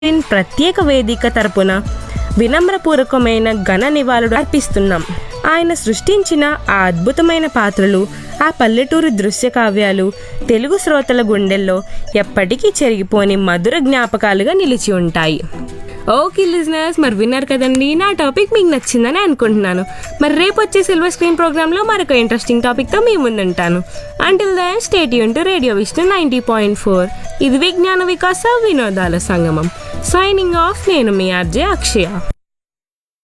in ప్రత్యేక వేదిక తరపున వినమ్రపూర్వకమైన ఘన నివాళులు అర్పిస్తున్నాం ఆయన సృష్టించిన ఆ అద్భుతమైన పాత్రలు ఆ పల్లెటూరు దృశ్య కావ్యాలు తెలుగు శ్రోతల గుండెల్లో ఎప్పటికీ చెరిగిపోని మధుర జ్ఞాపకాలుగా నిలిచి ఉంటాయి ఓకే లిజనర్స్ మరి విన్నారు కదండి నా టాపిక్ మీకు నచ్చిందని అనుకుంటున్నాను మరి రేపు వచ్చే సిల్వర్ స్క్రీన్ ప్రోగ్రాంలో మరొక ఇంట్రెస్టింగ్ టాపిక్తో మీ ముందుంటాను అంటిల్ దెన్ స్టేట్ యూన్ to radio Vishnu ninety point four ఇది విజ్ఞాన వికాస వినోదాల సంగమం సైనింగ్ ఆఫ్ నేను మీ ఆర్జే అక్షయ